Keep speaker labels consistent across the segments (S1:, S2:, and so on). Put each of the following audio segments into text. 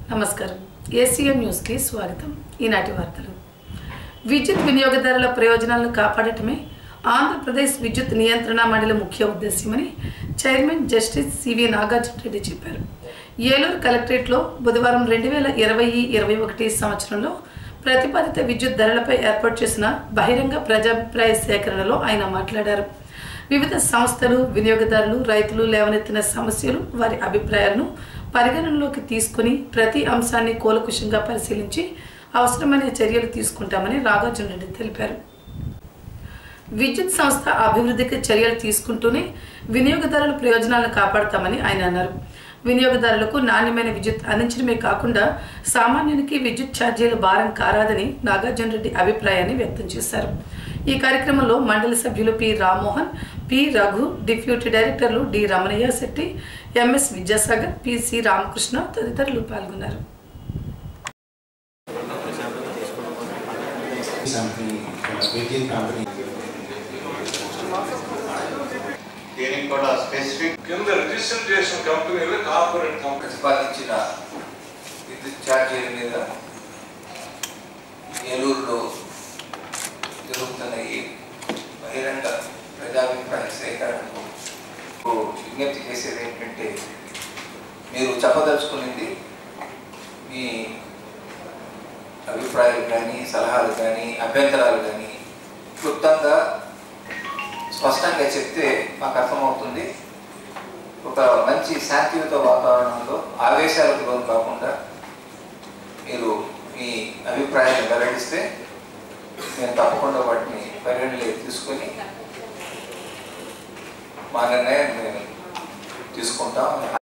S1: నమస్కారం ఏసీఎం న్యూస్కి స్వాగతం ఈనాటి వార్తలు విద్యుత్ వినియోగదారుల ప్రయోజనాలను కాపాడటమే ఆంధ్రప్రదేశ్ విద్యుత్ నియంత్రణ మండలి ముఖ్య ఉద్దేశ్యమని chairman justice CV Nagarjuna Reddy చెప్పారు ఏలూరు కలెక్టరేట్లో బుధవారం రెండు వేల ఇరవై ఇరవై ఒకటి సంవత్సరంలో ప్రతిపాదిత విద్యుత్ ధరలపై ఏర్పాటు చేసిన బహిరంగ ప్రజాభిప్రాయ సేకరణలో ఆయన మాట్లాడారు వివిధ సంస్థలు వినియోగదారులు రైతులు లేవనెత్తిన సమస్యలు వారి అభిప్రాయాలను పరిగణనలోకి తీసుకుని ప్రతి అంశాన్ని కూలకుశంగా పరిశీలించి అవసరమైన చర్యలు తీసుకుంటామని నాగార్జున రెడ్డి తెలిపారు విద్యుత్ సంస్థ అభివృద్ధికి చర్యలు తీసుకుంటూనే వినియోగదారుల ప్రయోజనాలను కాపాడతామని ఆయన అన్నారు వినియోగదారులకు నాణ్యమైన విద్యుత్ అందించడమే కాకుండా సామాన్యునికి విద్యుత్ ఛార్జీల భారం కారాదని నాగార్జున రెడ్డి అభిప్రాయాన్ని వ్యక్తం చేశారు ఈ కార్యక్రమంలో మండలి సభ్యులు P Rammohan P Raghu deputy డైరెక్టర్లు D Ramanaiah Shetty MS Vidyasagar PC Ramakrishna తదితరులు పాల్గొన్నారు
S2: కంపెనీ విద్యుత్ కంపెనీ
S3: దీనికి కూడా స్పెసిఫిక్
S4: కింద రిజిస్టర్ చేసిన కంపెనీలు కార్పొరేట్ కంపెనీ
S5: ప్రతిపాదించిన విద్యుత్ ఛార్జీల మీద ఏలూరులో జరుగుతున్న ఈ బహిరంగ ప్రజాభిప్రాయ సేకరణకు విజ్ఞప్తి చేసేది ఏంటంటే మీరు చెప్పదలుచుకునేది మీ అభిప్రాయాలు కానీ సలహాలు కానీ అభ్యంతరాలు కానీ క్లుప్తంగా స్పష్టంగా చెప్తే మాకు అర్థమవుతుంది ఒక మంచి శాంతియుత వాతావరణంలో ఆవేశాలకు లోను కాకుండా మీరు మీ అభిప్రాయాన్ని వెల్లడిస్తే నేను తప్పకుండా వాటిని పరిగణలోకి తీసుకొని మా నిర్ణయం మేము తీసుకుంటాం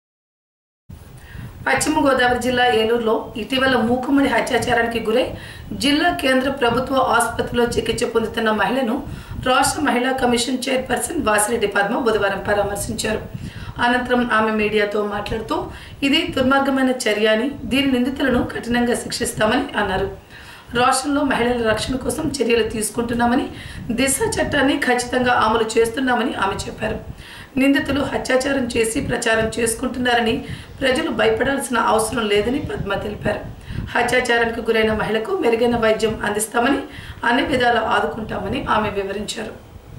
S1: పశ్చిమ గోదావరి జిల్లా ఏలూరులో ఇటీవల మూకుమ్మడి అత్యాచారానికి గురై జిల్లా కేంద్ర ప్రభుత్వ ఆసుపత్రిలో చికిత్స పొందుతున్న మహిళను రాష్ట్ర మహిళా కమిషన్ చైర్పర్సన్ వాసిరెడ్డి పద్మ బుధవారం పరామర్శించారు అనంతరం ఆమె మీడియాతో మాట్లాడుతూ ఇది దుర్మార్గమైన చర్య అని దీని నిందితులను కఠినంగా శిక్షిస్తామని అన్నారు రాష్ట్రంలో మహిళల రక్షణ కోసం చర్యలు తీసుకుంటున్నామని దిశ చట్టాన్ని ఖచ్చితంగా అమలు చేస్తున్నామని ఆమె చెప్పారు నిందితులు అత్యాచారం చేసి ప్రచారం చేసుకుంటున్నారని ప్రజలు భయపడాల్సిన అవసరం లేదని పద్మ తెలిపారు అత్యాచారానికి గురైన మహిళకు మెరుగైన వైద్యం అందిస్తామని అన్ని విధాలా ఆదుకుంటామని ఆమె వివరించారు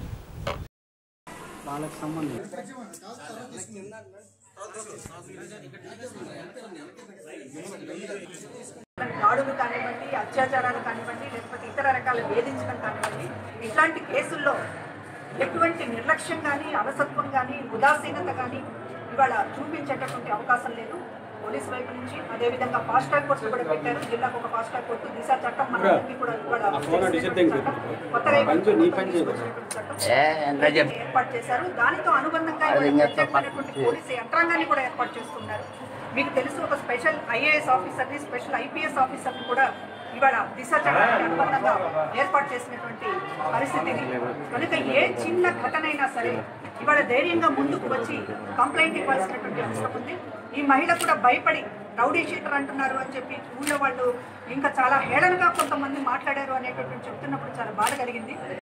S6: దాడులు కానివ్వండి అత్యాచారాలు కానివ్వండి లేకపోతే ఇతర రకాల వేధించడం కానివ్వండి ఇట్లాంటి కేసుల్లో ఎటువంటి నిర్లక్ష్యం కానీ అలసత్వం కానీ ఉదాసీనత కానీ ఇవాళ చూపించేటటువంటి అవకాశం లేదు పోలీస్ వైపు నుంచి అదేవిధంగా ఫాస్ట్ ట్రాక్ కోర్టు కూడా పెట్టారు జిల్లాకు ఒక ఫాస్ట్ ట్రాక్ కోర్టు దిశ చట్టం మనందరికీ కూడా ఇవాళ తెలిసినటువంటి చట్టం. కొత్తగా ఏర్పాటు చట్టం ఏర్పాటు చేశారు దానితో అనుబంధంగా ఇవాళ ప్రత్యేకమైనటువంటి పోలీసు యంత్రాంగాన్ని కూడా ఏర్పాటు చేస్తున్నారు మీకు తెలుసు ఒక స్పెషల్ ఐఏఎస్ ఆఫీసర్ని స్పెషల్ ఐపీఎస్ ఆఫీసర్ని కూడా ఇవాళ దిశ చట్టానికి అనుబంధంగా ఏర్పాటు చేసినటువంటి పరిస్థితి ఇది. కనుక ఏ చిన్న ఘటనైనా సరే ఇవాళ ధైర్యంగా ముందుకు వచ్చి కంప్లైంట్ ఇవ్వాల్సినటువంటి అవసరం ఉంది ఈ మహిళ కూడా భయపడి రౌడీ షీటర్ అంటున్నారు అని చెప్పి ఊళ్ళో వాళ్ళు ఇంకా చాలా హేళనగా కొంతమంది మాట్లాడారు అనేటటువంటి చెప్తున్నప్పుడు చాలా బాధ కలిగింది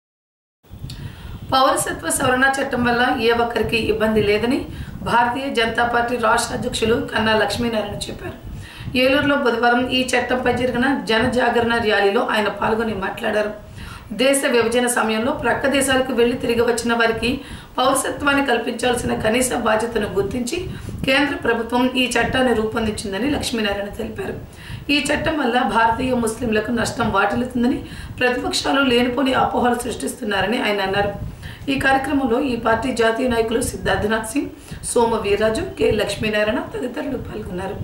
S1: పౌరసత్వ సవరణ చట్టం వల్ల ఏ ఒక్కరికి ఇబ్బంది లేదని భారతీయ జనతా పార్టీ రాష్ట్ర అధ్యక్షులు కన్నా లక్ష్మీనారాయణ చెప్పారు ఏలూరులో బుధవారం ఈ చట్టంపై జరిగిన జన జాగరణ ర్యాలీలో ఆయన పాల్గొని మాట్లాడారు దేశ విభజన సమయంలో ప్రక్క దేశాలకు వెళ్లి తిరిగి వచ్చిన వారికి పౌరసత్వాన్ని కల్పించాల్సిన కనీస బాధ్యతను గుర్తించి కేంద్ర ప్రభుత్వం ఈ చట్టాన్ని రూపొందించిందని లక్ష్మీనారాయణ తెలిపారు ఈ చట్టం వల్ల భారతీయ ముస్లింలకు నష్టం వాటిల్లుతుందని ప్రతిపక్షాలు లేనిపోని అపోహలు సృష్టిస్తున్నారని ఆయన అన్నారు ఈ కార్యక్రమంలో ఈ పార్టీ జాతీయ నాయకులు సిద్ధార్థనాథ్ సింగ్ సోమ వీర్రాజు కె లక్ష్మీనారాయణ తదితరులు పాల్గొన్నారు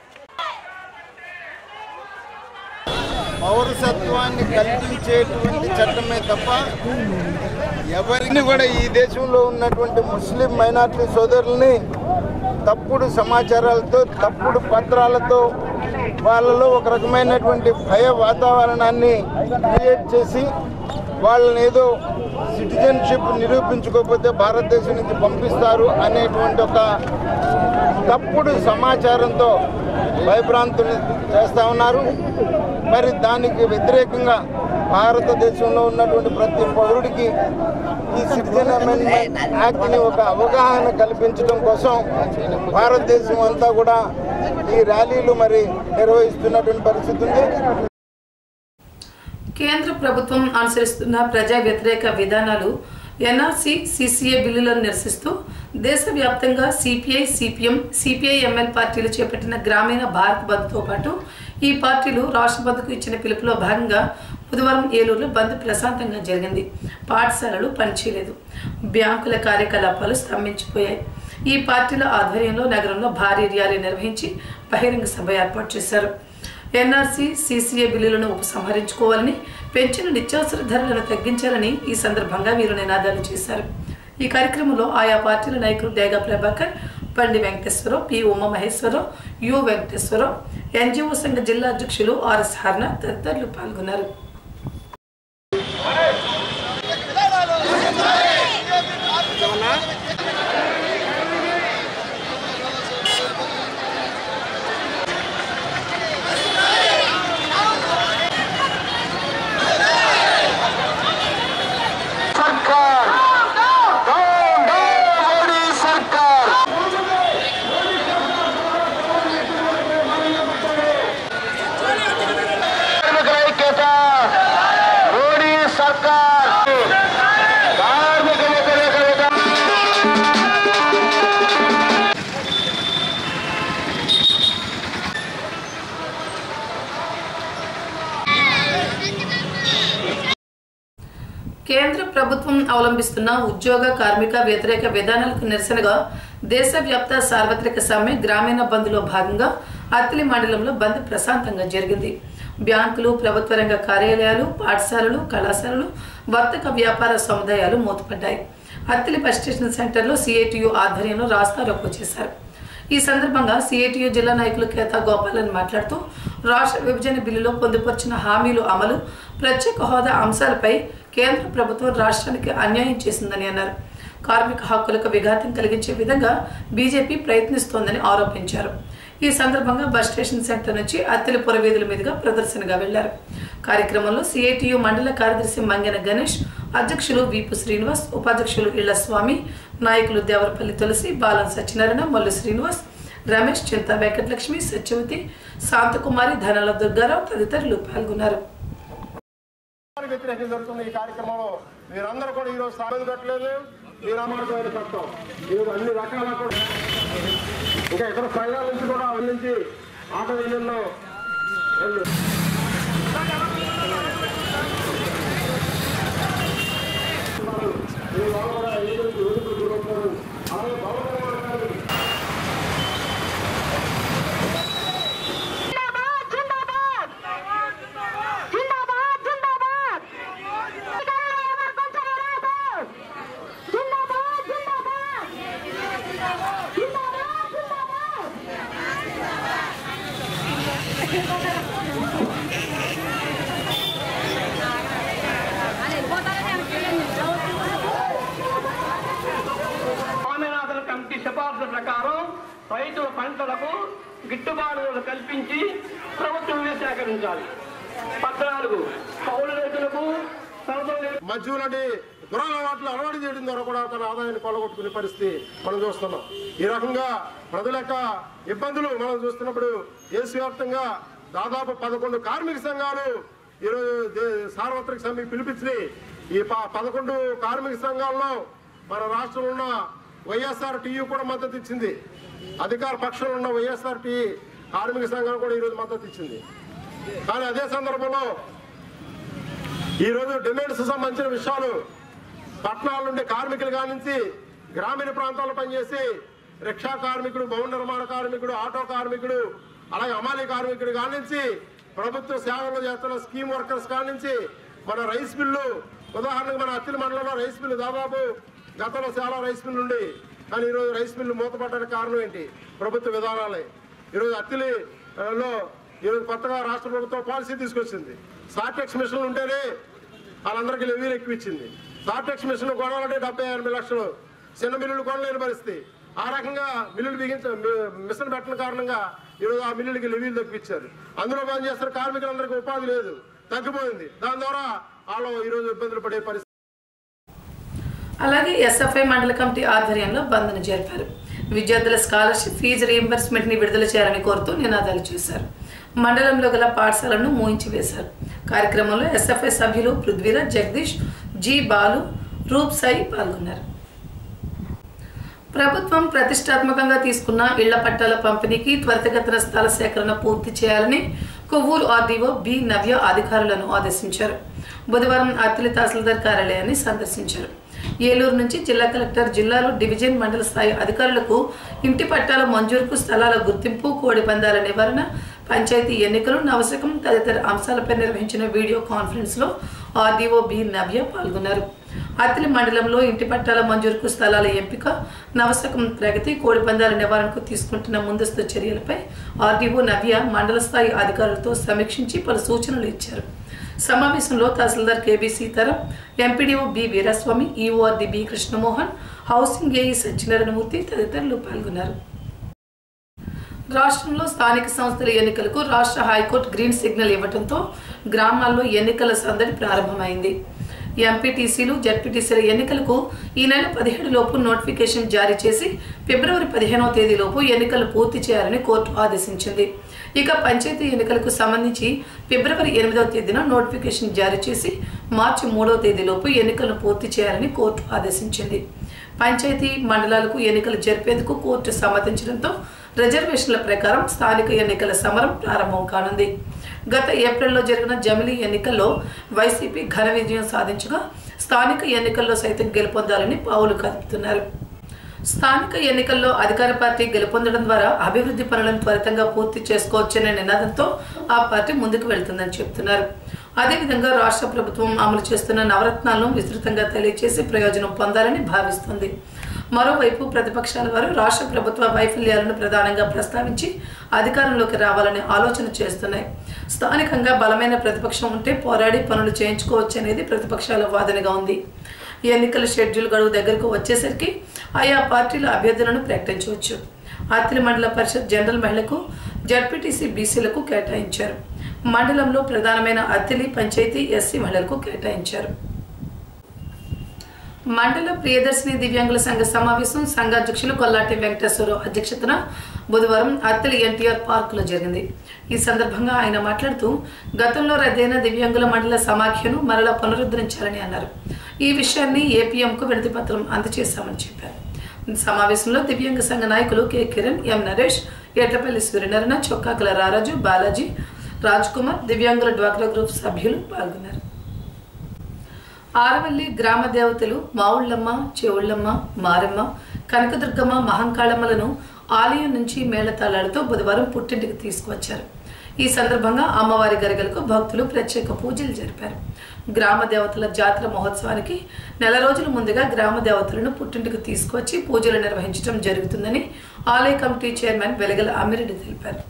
S2: పౌరసత్వాన్ని కల్పించేటువంటి
S7: చట్టమే తప్ప ఎవరిని కూడా ఈ దేశంలో ఉన్నటువంటి ముస్లిం మైనార్టీ సోదరుల్ని తప్పుడు సమాచారాలతో తప్పుడు పత్రాలతో వాళ్ళలో ఒక రకమైనటువంటి భయ వాతావరణాన్ని క్రియేట్ చేసి వాళ్ళని ఏదో సిటిజన్షిప్ నిరూపించుకోకపోతే భారతదేశం నుంచి పంపిస్తారు అనేటువంటి ఒక తప్పుడు సమాచారంతో భయభ్రాంతులు చేస్తూ ఉన్నారు మరి దానికి వ్యతిరేకంగా భారతదేశంలో ఉన్నటువంటి ప్రతి పౌరుడికి ఈ సిటిజన్ అమెండ్మెంట్ యాక్ట్ని ఒక అవగాహన కల్పించడం కోసం భారతదేశం అంతా కూడా ఈ ర్యాలీలు మరి నిర్వహిస్తున్నటువంటి పరిస్థితి ఉంది
S1: కేంద్ర ప్రభుత్వం అనుసరిస్తున్న ప్రజా వ్యతిరేక విధానాలు ఎన్ఆర్సీ సీసీఏ బిల్లులను నిరసిస్తూ దేశవ్యాప్తంగా సిపిఐ సిపిఎం సిపిఐఎంఎల్ పార్టీలు చేపట్టిన గ్రామీణ భారత్ బంద్తో పాటు ఈ పార్టీలు రాష్ట్ర బంద్కు ఇచ్చిన పిలుపులో భాగంగా బుధవారం ఏలూరులో బంద్ ప్రశాంతంగా జరిగింది పాఠశాలలు పనిచేయలేదు బ్యాంకుల కార్యకలాపాలు స్తంభించిపోయాయి ఈ పార్టీల ఆధ్వర్యంలో నగరంలో భారీ ర్యాలీ నిర్వహించి బహిరంగ సభ ఏర్పాటు చేశారు ఎన్ఆర్సీ సీసీఏ బిల్లులను ఉపసంహరించుకోవాలని పెంచిన నిత్యావసర ధరలను తగ్గించాలని ఈ సందర్భంగా వీరు నినాదాలు చేశారు ఈ కార్యక్రమంలో ఆయా పార్టీల నాయకులు Dega Prabhakar Bandi Venkateswararao P Umamaheswararao U Venkateswararao NGO సంఘ జిల్లా అధ్యక్షులు ఆర్ఎస్ హర్న తదితరులు పాల్గొన్నారు కేంద్ర ప్రభుత్వం అవలంబిస్తున్న ఉద్యోగ కార్మిక వ్యతిరేక విధానాలకు నిరసనగా దేశవ్యాప్త సార్వత్రిక సమ్మె గ్రామీణ బంద్లో భాగంగా అత్తిలి మండలంలో బంద్ ప్రశాంతంగా జరిగింది బ్యాంకులు ప్రభుత్వ రంగ కార్యాలయాలు పాఠశాలలు కళాశాలలు వర్తక వ్యాపార సముదాయాలు మూతపడ్డాయి అత్తిలి బస్ స్టేషన్ సెంటర్లో సిఐటియు ఆధ్వర్యంలో రాస్తారోకో చేశారు ఈ సందర్భంగా సిఐటియు జిల్లా నాయకులు కేతా గోపాలన్ మాట్లాడుతూ రాష్ట్ర విభజన బిల్లులో పొందుపరిచిన హామీలు అమలు ప్రత్యేక హోదా అంశాలపై కేంద్ర ప్రభుత్వం రాష్ట్రానికి అన్యాయం చేసిందని అన్నారు కార్మిక హక్కులకు విఘాతం కలిగించే విధంగా బీజేపీ ప్రయత్నిస్తోందని ఆరోపించారు ఈ సందర్భంగా బస్ స్టేషన్ సెంటర్ నుంచి అత్తిలి పురవీధుల మీదుగా ప్రదర్శనగా వెళ్లారు కార్యక్రమంలో సిఐటియు మండల కార్యదర్శి మంగెన గణేష్ అధ్యక్షులు వీపు శ్రీనివాస్ ఉపాధ్యక్షులు ఇళ్ల స్వామి నాయకులు దేవరపల్లి తులసి బాలం సత్యనారాయణ మల్లు శ్రీనివాస్ రమేష్ చింత వెంకటలక్ష్మి సత్యవతి శాంతకుమారి ధనాల దుర్గారావు తదితరులు పాల్గొన్నారు
S8: వ్యతిరేకంగా జరుగుతున్న ఈ కార్యక్రమంలో మీరందరూ కూడా ఈరోజు సాధన కట్టలేదు మీరమ్మకమైన చట్టం మీరు అన్ని రకాల కూడా ఇంకా ఇతర సంఘాల నుంచి కూడా అందించి ఆటో యూనియన్లో వాళ్ళు ఈ వాళ్ళు కూడా ఏదైతే ఎదురు గురవుతారు అలాగే భవన
S9: స్వామినాథన్ కమిటీ సిఫార్సు ప్రకారం రైతుల పంటలకు గిట్టుబాటు ధరలు కల్పించి ప్రభుత్వమే సేకరించాలి పద్నాలుగు కౌలు రైతులకు సరఫరా
S8: మద్యం లాంటి దురలవాట్లు అలవాటు చేయడం ద్వారా కూడా తన ఆదాయాన్ని కొల్లగొట్టుకునే పరిస్థితి మనం చూస్తున్నాం ఈ రకంగా ప్రజల యొక్క ఇబ్బందులు మనం చూస్తున్నప్పుడు దేశవ్యాప్తంగా దాదాపు పదకొండు కార్మిక సంఘాలు ఈరోజు దే- సార్వత్రిక సమ్మె పిలిపించినాయి ఈ ప- పదకొండు కార్మిక సంఘాల్లో మన రాష్ట్రంలో ఉన్న వైఎస్ఆర్ టీయూ కూడా మద్దతు ఇచ్చింది అధికార పక్షంలో ఉన్న వైఎస్ఆర్ టీ కార్మిక సంఘం కూడా ఈరోజు మద్దతు ఇచ్చింది కానీ అదే సందర్భంలో ఈరోజు డిమాండ్స్ సంబంధించిన విషయాలు పట్టణాల నుండి కార్మికులు కానించి గ్రామీణ ప్రాంతాల్లో పనిచేసి రిక్షా కార్మికుడు భవన నిర్మాణ కార్మికుడు ఆటో కార్మికుడు అలాగే అమాలి కార్మికుడు కానించి ప్రభుత్వ సేవలు చేస్తున్న స్కీమ్ వర్కర్స్ కానించి మన రైస్ మిల్లు ఉదాహరణకు మన అత్తిలి మండలంలో రైస్ మిల్లు దాదాపు గతంలో చాలా రైస్ మిల్లు ఉండి కానీ ఈరోజు రైస్ మిల్లు మూతపడడానికి కారణం ఏంటి ప్రభుత్వ విధానాలే ఈరోజు అత్తిలిలో ఈరోజు కొత్తగా రాష్ట్ర ప్రభుత్వం పాలసీ తీసుకొచ్చింది సార్టెక్స్ మిషన్లు ఉంటేనే వాళ్ళందరికీ లెవీలు ఎక్కువ ఇచ్చింది సార్టెక్స్ మిషన్ కొనాలంటే డెబ్బై ఎనభై లక్షలు చిన్న మిల్లులు కొనలేని పరిస్థితి ఆ రకంగా మిల్లులు బిగించ మి- మిషన్ పెట్టిన కారణంగా ఈరోజు ఆ మిల్లులకి లెవీలు తగ్గించారు అందులో పనిచేస్తున్న కార్మికులందరికీ ఉపాధి లేదు తగ్గిపోయింది దాని ద్వారా వాళ్ళు ఈరోజు ఇబ్బందులు పడే పరిస్థితి
S1: అలాగే ఎస్ఎఫ్ఐ మండల కమిటీ ఆధ్వర్యంలో బంద్ను జరిపారు విద్యార్థుల స్కాలర్షిప్ ఫీజు రీఎంబర్స్మెంట్ ని విడుదల చేయాలని కోరుతూ నినాదాలు చేశారు మండలంలో గల పాఠశాలను మూయించి వేశారు కార్యక్రమంలో ఎస్ఎఫ్ఐ సభ్యులు పృథ్వీరాజ్ జగదీష్ జి బాలు రూప్ సాయి పాల్గొన్నారు ప్రభుత్వం ప్రతిష్టాత్మకంగా తీసుకున్న ఇళ్ల పట్టాల పంపిణీకి త్వరితగతిన స్థల సేకరణ పూర్తి చేయాలని కొవ్వూరు ఆర్డీఓ బి నవ్య అధికారులను ఆదేశించారు బుధవారం అత్తిలి తహసీల్దార్ కార్యాలయాన్ని సందర్శించారు ఏలూరు నుంచి జిల్లా కలెక్టర్ జిల్లాలో డివిజన్ మండల స్థాయి అధికారులకు ఇంటి పట్టాల మంజూరుకు స్థలాల గుర్తింపు కోడి పందాల నివారణ పంచాయతీ ఎన్నికలు నవశకం తదితర అంశాలపై నిర్వహించిన వీడియో కాన్ఫరెన్స్ లో ఆర్డీఓ బి నవ్య పాల్గొన్నారు అత్తిలి మండలంలో ఇంటి పట్టాల మంజూరుకు స్థలాల ఎంపిక నవశకం ప్రగతి కోడి పందాల నివారణకు తీసుకుంటున్న ముందస్తు చర్యలపై ఆర్డీఓ నవ్య మండల స్థాయి అధికారులతో సమీక్షించి పలు సూచనలు ఇచ్చారు సమావేశంలో tahsildar KB Sitaram MPDO B Veeraswamy EORD B Krishnamohan housing AE Satyanarayanamurthy తదితరులు పాల్గొన్నారు రాష్ట్రంలో స్థానిక సంస్థల ఎన్నికలకు రాష్ట్ర హైకోర్టు గ్రీన్ సిగ్నల్ ఇవ్వడంతో గ్రామాల్లో ఎన్నికల సందడి ప్రారంభమైంది ఎంపీటీసీలు జడ్పీటీసీల ఎన్నికలకు ఈ నెల పదిహేడు లోపు నోటిఫికేషన్ జారీ చేసి ఫిబ్రవరి పదిహేనవ తేదీలోపు ఎన్నికలు పూర్తి చేయాలని కోర్టు ఆదేశించింది ఇక పంచాయతీ ఎన్నికలకు సంబంధించి ఫిబ్రవరి ఎనిమిదవ తేదీన నోటిఫికేషన్ జారీ చేసి మార్చి మూడవ తేదీలోపు ఎన్నికలను పూర్తి చేయాలని కోర్టు ఆదేశించింది పంచాయతీ మండలాలకు ఎన్నికలు జరిపేందుకు కోర్టు సమ్మతించడంతో రిజర్వేషన్ల ప్రకారం స్థానిక ఎన్నికల సమరం ప్రారంభం కానుంది గత ఏప్రిల్లో జరిగిన జమిలీ ఎన్నికల్లో వైసీపీ ఘన విజయం సాధించగా స్థానిక ఎన్నికల్లో సైతం గెలుపొందాలని పావులు కదుపుతున్నారు స్థానిక ఎన్నికల్లో అధికార పార్టీ గెలుపొందడం ద్వారా అభివృద్ధి పనులను త్వరితంగా పూర్తి చేసుకోవచ్చనే నినాదంతో ఆ పార్టీ ముందుకు వెళ్తుందని చెబుతున్నారు అదేవిధంగా రాష్ట్ర ప్రభుత్వం అమలు చేస్తున్న నవరత్నాలను విస్తృతంగా తెలియజేసి ప్రయోజనం పొందాలని భావిస్తుంది మరోవైపు ప్రతిపక్షాల వారు రాష్ట్ర ప్రభుత్వ వైఫల్యాలను ప్రధానంగా ప్రస్తావించి అధికారంలోకి రావాలనే ఆలోచన చేస్తున్నాయి స్థానికంగా బలమైన ప్రతిపక్షం ఉంటే పోరాడి పనులు చేయించుకోవచ్చు అనేది ప్రతిపక్షాల వాదనగా ఉంది ఎన్నికల షెడ్యూల్ గడువు దగ్గరకు వచ్చేసరికి ఆయా పార్టీల అభ్యర్థులను ప్రకటించవచ్చు అత్తిలి మండల పరిషత్ జనరల్ మహిళకు జడ్పీటీసీ బీసీలకు కేటాయించారు మండలంలో ప్రధానమైన అత్తిలి పంచాయతీ ఎస్సీ మహిళలకు కేటాయించారు మండల ప్రియదర్శిని దివ్యాంగుల సంఘ సమావేశం సంఘ అధ్యక్షులు కొల్లాటి వెంకటేశ్వరరావు అధ్యక్షతన బుధవారం అత్తలి ఎన్టీఆర్ పార్క్ లో జరిగింది ఈ సందర్భంగా ఆయన మాట్లాడుతూ గతంలో రద్దయిన దివ్యాంగుల మండల సమాఖ్యను మరలా పునరుద్ధరించాలని అన్నారు ఈ విషయాన్ని ఏపీఎంకు వినతి పత్రం అందజేశామని చెప్పారు సమావేశంలో దివ్యాంగ సంఘ నాయకులు కె కిరణ్ ఎం నరేష్ ఎడ్లపల్లి సూర్యనారాయణ చొక్కాకల రారాజు బాలాజీ రాజ్ కుమార్ దివ్యాంగుల డ్వాక్రా గ్రూప్ సభ్యులు పాల్గొన్నారు ఆరవల్లి గ్రామ దేవతలు మావుళ్ళమ్మ చెవుళ్ళమ్మ మారమ్మ కనకదుర్గమ్మ మహంకాళమ్మలను ఆలయం నుంచి మేళతాళాలతో బుధవారం పుట్టింటికి తీసుకువచ్చారు ఈ సందర్భంగా అమ్మవారి గరగలకు భక్తులు ప్రత్యేక పూజలు జరిపారు గ్రామ దేవతల జాతర మహోత్సవానికి నెల రోజుల ముందుగా గ్రామ దేవతలను పుట్టింటికి తీసుకువచ్చి పూజలు నిర్వహించడం జరుగుతుందని ఆలయ కమిటీ చైర్మన్ వెలగల అమ్మిరెడ్డి తెలిపారు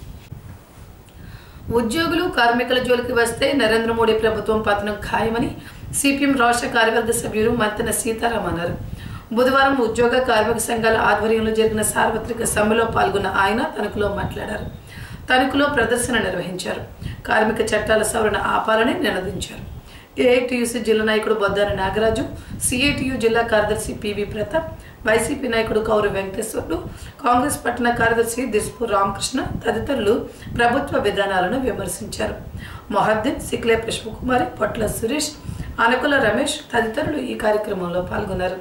S1: ఉద్యోగులు కార్మికుల జోలికి వస్తే నరేంద్ర మోడీ ప్రభుత్వం పతనం ఖాయమని సిపిఎం రాష్ట్ర కార్యవర్గ సభ్యులు మంతెన సీతారాం అన్నారు బుధవారం ఉద్యోగ కార్మిక సంఘాల ఆధ్వర్యంలో జరిగిన సార్వత్రిక సమ్మెలో పాల్గొన్న ఆయన తణుకులో మాట్లాడారు తణుకులో ప్రదర్శన నిర్వహించారు కార్మిక చట్టాల సవరణ ఆపాలని నినదించారు ఏఐటియుసి జిల్లా నాయకుడు బొద్దాన నాగరాజు సిఐటియు జిల్లా కార్యదర్శి పివి ప్రతాప్ వైసీపీ నాయకుడు కౌరు వెంకటేశ్వర్లు కాంగ్రెస్ పట్టణ కార్యదర్శి దిస్పూర్ రామకృష్ణ తదితరులు ప్రభుత్వ విధానాలను విమర్శించారు మొహద్దీన్ సిక్లే పుష్పకుమారి పొట్ల సురేష్ అనకుల రమేష్ తదితరులు ఈ కార్యక్రమంలో పాల్గొన్నారు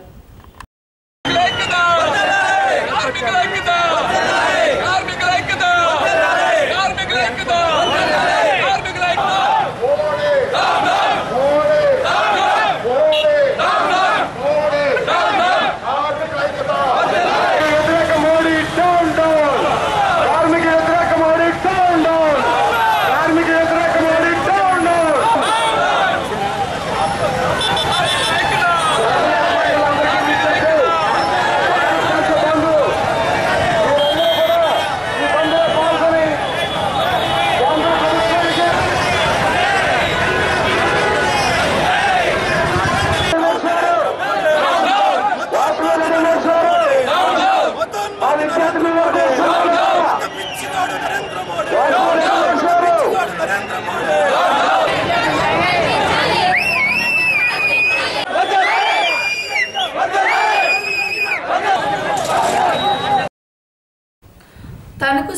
S8: వ్యతిరేక మోడీ డౌన్ డౌన్ కార్మిక వ్యతిరేక మోడీ డౌన్ డౌన్ కార్మిక వ్యతిరేక Modi down down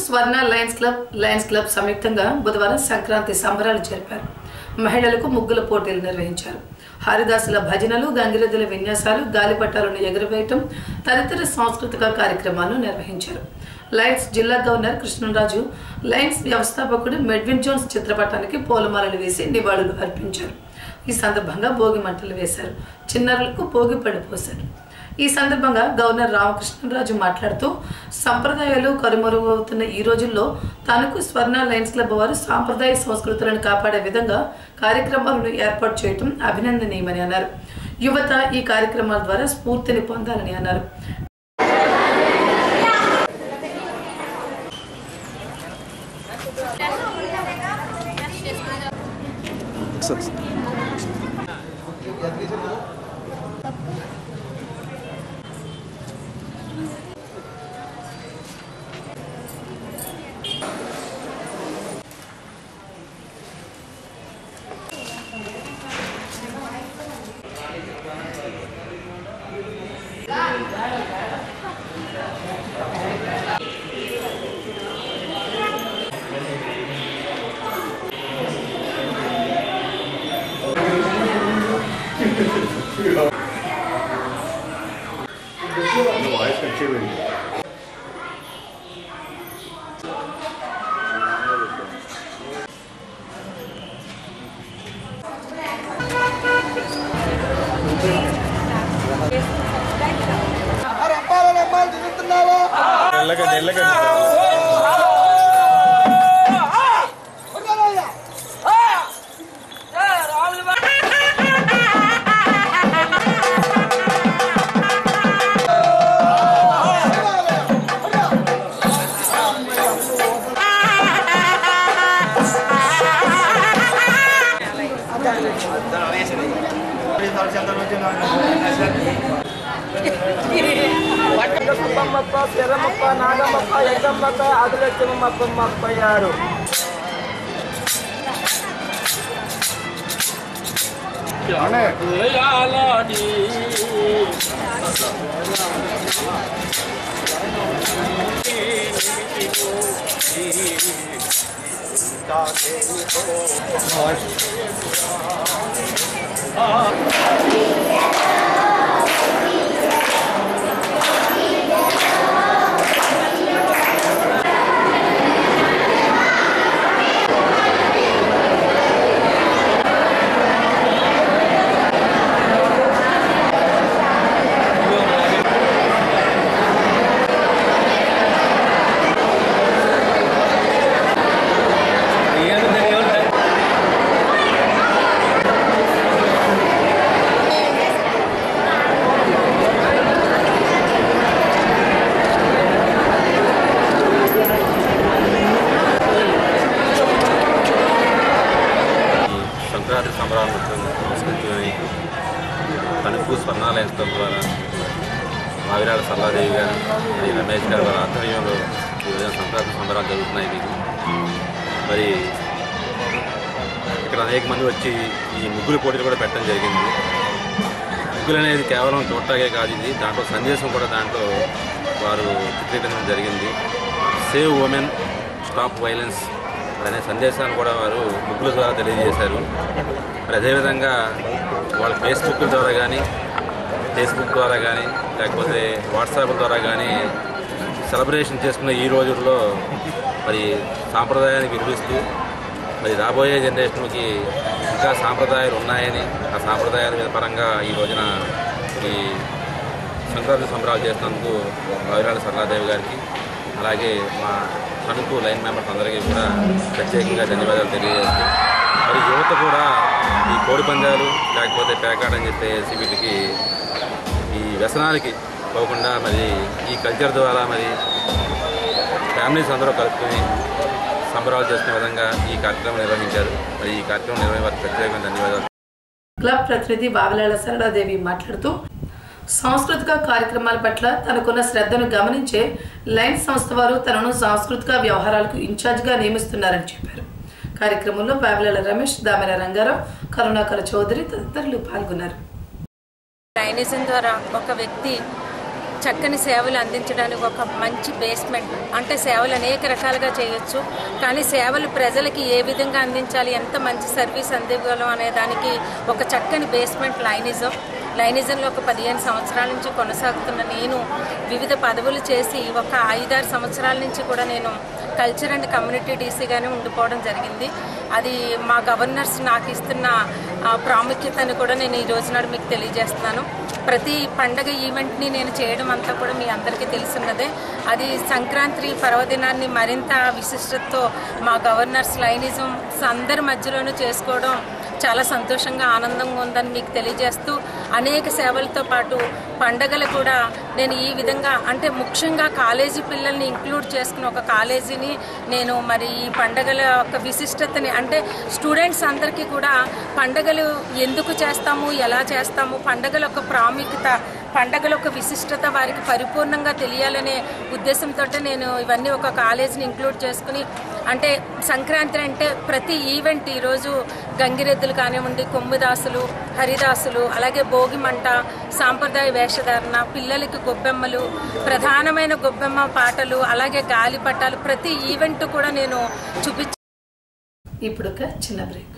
S1: Swarna lions club lions club సంయుక్తంగా బుధవారం సంక్రాంతి సంబరాలు జరిపారు మహిళలకు ముగ్గుల పోటీలు నిర్వహించారు హరిదాసుల భజనలు గంగిరెద్దుల విన్యాసాలు గాలిపటాలను ఎగురవేయటం తదితర సాంస్కృతిక కార్యక్రమాలను నిర్వహించారు లయన్స్ జిల్లా గవర్నర్ కృష్ణరాజు లయన్స్ వ్యవస్థాపకుడు మెడ్విన్ జోన్స్ చిత్రపటానికి పూలమాలలు వేసి నివాళులు అర్పించారు ఈ సందర్భంగా భోగి మంటలు వేశారు చిన్నారులకు భోగి పళ్ళు పోశారు ఈ సందర్భంగా గవర్నర్ రామకృష్ణరాజు మాట్లాడుతూ సంప్రదాయాలు కనుమరుగవుతున్న ఈ రోజుల్లో తనకు స్వర్ణ లయన్స్ క్లబ్ వారు సాంప్రదాయ సంస్కృతులను కాపాడే విధంగా కార్యక్రమాలను ఏర్పాటు చేయడం అభినందనీయమని అన్నారు యువత ఈ కార్యక్రమాల ద్వారా స్ఫూర్తిని పొందాలని అన్నారు
S9: సుబ్బమ్మప్ప పెరమప్ప నాగమ్మప్ప ఎగ్గమ్మప్ప ఆదిలక్ష్మమ్మప్ప అయ్యారు
S10: సంక్రాంతి సంబరాలను పురస్కరించుకొని తణుకు స్వర్ణాలయం క్లబ్ ద్వారా మావిరాల సల్లాదేవి గారు మరి రమేష్ గారు వారి ఆధ్వర్యంలో ఈ రోజున సంక్రాంతి సంబరాలు జరుగుతున్నాయి మీకు మరి ఇక్కడ అనేక మంది వచ్చి ఈ ముగ్గుల పోటీలు కూడా పెట్టడం జరిగింది ముగ్గులు అనేది కేవలం చూడటాకే కాదు ఇది దాంట్లో సందేశం కూడా దాంట్లో వారు చిత్రీకరించడం జరిగింది సేవ్ ఉమెన్ స్టాప్ వైలెన్స్ అనే సందేశాన్ని కూడా వారు ముగ్గుల ద్వారా తెలియజేశారు మరి అదేవిధంగా వాళ్ళ ఫేస్బుక్ ద్వారా కానీ ఫేస్బుక్ ద్వారా కానీ లేకపోతే వాట్సాప్ ద్వారా కానీ సెలబ్రేషన్ చేసుకున్న ఈ రోజుల్లో మరి సాంప్రదాయాన్ని విలువిస్తూ మరి రాబోయే జనరేషన్కి ఇంకా సాంప్రదాయాలు ఉన్నాయని ఆ సాంప్రదాయాల మీద పరంగా ఈ రోజున ఈ సంక్రాంతి సంబరాలు చేసినందుకు రవిరాల సరళాదేవి గారికి అలాగే మా తణుకు లైన్ మెంబర్స్ అందరికీ కూడా ప్రత్యేకంగా ధన్యవాదాలు తెలియజేస్తూ మరి యువత కూడా ఈ కోడి పందాలు లేకపోతే పేకాట అని చెప్పేసి వీటికి ఈ వ్యసనాలకి పోకుండా మరి ఈ కల్చర్ ద్వారా మరి ఫ్యామిలీస్ అందరూ కలుపుకొని సంబరాలు చేసుకునే విధంగా ఈ కార్యక్రమం నిర్వహించారు మరి ఈ కార్యక్రమం నిర్వహించే వారికి ప్రత్యేకమైన ధన్యవాదాలు
S1: క్లబ్ ప్రతినిధి వావలాల సరళాదేవి మాట్లాడుతూ సాంస్కృతిక కార్యక్రమాల పట్ల తనకున్న శ్రద్ధను గమనించే లైన్స్ సంస్థ వారు తనను సాంస్కృతిక వ్యవహారాలకు ఇన్ఛార్జిగా నియమిస్తున్నారని చెప్పారు కార్యక్రమంలో వావలాల రమేష్ దామెర రంగారావు కరుణాకర చౌదరి తదితరులు పాల్గొన్నారు
S11: డైనిజం ద్వారా ఒక వ్యక్తి చక్కని సేవలు అందించడానికి ఒక మంచి బేస్మెంట్ అంటే సేవలు అనేక రకాలుగా చేయొచ్చు కానీ సేవలు ప్రజలకి ఏ విధంగా అందించాలి ఎంత మంచి సర్వీస్ అందివ్వగలం అనే దానికి ఒక చక్కని బేస్మెంట్ లైనిజం లైనిజంలో ఒక పదిహేను సంవత్సరాల నుంచి కొనసాగుతున్న నేను వివిధ పదవులు చేసి ఒక ఐదారు సంవత్సరాల నుంచి కూడా నేను కల్చర్ అండ్ కమ్యూనిటీ డీసీగానే ఉండిపోవడం జరిగింది అది మా గవర్నర్స్ నాకు ఇస్తున్న ఆ, ప్రాముఖ్యతను కూడా నేను ఈ రోజు నాడు మీకు తెలియజేస్తున్నాను ప్రతి పండగ ఈవెంట్ని నేను చేయడం అంతా కూడా మీ అందరికీ తెలిసినదే అది సంక్రాంతి పర్వదినాన్ని మరింత విశిష్టతతో మా గవర్నర్స్ లైనిజం అందరి మధ్యలోనూ చేసుకోవడం చాలా సంతోషంగా ఆనందంగా ఉందని మీకు తెలియజేస్తూ అనేక సేవలతో పాటు పండగలు కూడా నేను ఈ విధంగా అంటే ముఖ్యంగా కాలేజీ పిల్లల్ని ఇంక్లూడ్ చేసుకుని ఒక కాలేజీని నేను మరి ఈ పండగల యొక్క విశిష్టతని అంటే స్టూడెంట్స్ అందరికీ కూడా పండగలు ఎందుకు చేస్తాము ఎలా చేస్తాము పండగల యొక్క ప్రాముఖ్యత పండగల యొక్క విశిష్టత వారికి పరిపూర్ణంగా తెలియాలనే ఉద్దేశంతో నేను ఇవన్నీ ఒక కాలేజీని ఇంక్లూడ్ చేసుకుని అంటే సంక్రాంతి అంటే ప్రతి ఈవెంట్ ఈరోజు గంగిరెద్దులు కానివ్వండి కొమ్మిదాసులు హరిదాసులు అలాగే భోగి మంట సాంప్రదాయ వేషధారణ పిల్లలకి గొబ్బెమ్మలు ప్రధానమైన గొబ్బెమ్మ పాటలు అలాగే గాలిపటాలు ప్రతి ఈవెంట్ కూడా నేను చూపించి
S1: ఇప్పుడు ఒక చిన్న బ్రేక్